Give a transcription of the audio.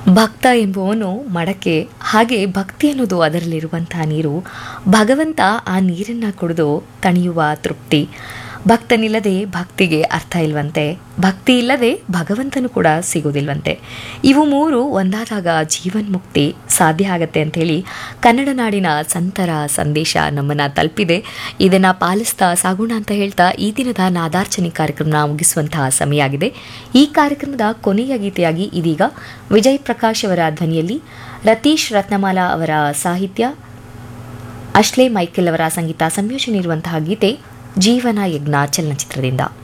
ಭಕ್ತ ಎಂಬುವನು ಮಡಕೆ ಹಾಗೆ ಭಕ್ತಿ ಅನ್ನೋದು ಅದರಲ್ಲಿರುವಂತಹ ನೀರು ಭಗವಂತ ಆ ನೀರನ್ನು ಕುಡಿದು ತಣಿಯುವ ತೃಪ್ತಿ ಭಕ್ತನಿಲ್ಲದೆ ಭಕ್ತಿಗೆ ಅರ್ಥ ಇಲ್ವಂತೆ ಭಕ್ತಿ ಇಲ್ಲದೆ ಭಗವಂತನು ಕೂಡ ಸಿಗೋದಿಲ್ವಂತೆ ಇವು ಮೂರು ಒಂದಾದಾಗ ಜೀವನ್ಮುಕ್ತಿ ಸಾಧ್ಯ ಆಗತ್ತೆ ಅಂಥೇಳಿ ಕನ್ನಡ ನಾಡಿನ ಸಂತರ ಸಂದೇಶ ನಮ್ಮನ್ನು ತಲುಪಿದೆ ಇದನ್ನು ಪಾಲಿಸ್ತಾ ಸಾಗೋಣ ಅಂತ ಹೇಳ್ತಾ ಈ ದಿನದ ನಾದಾರ್ಚನೆ ಕಾರ್ಯಕ್ರಮ ಮುಗಿಸುವಂತಹ ಸಮಯ ಆಗಿದೆ ಈ ಕಾರ್ಯಕ್ರಮದ ಕೊನೆಯ ಗೀತೆಯಾಗಿ ಇದೀಗ ವಿಜಯ್ ಪ್ರಕಾಶ್ ಅವರ ಧ್ವನಿಯಲ್ಲಿ ರತೀಶ್ ರತ್ನಮಾಲಾ ಅವರ ಸಾಹಿತ್ಯ ಅಶ್ಲೆ ಮೈಕೆಲ್ ಅವರ ಸಂಗೀತ ಸಂಯೋಜನೆ ಇರುವಂತಹ ಗೀತೆ ಜೀವನ ಯಜ್ಞ ಚಲನಚಿತ್ರದಿಂದ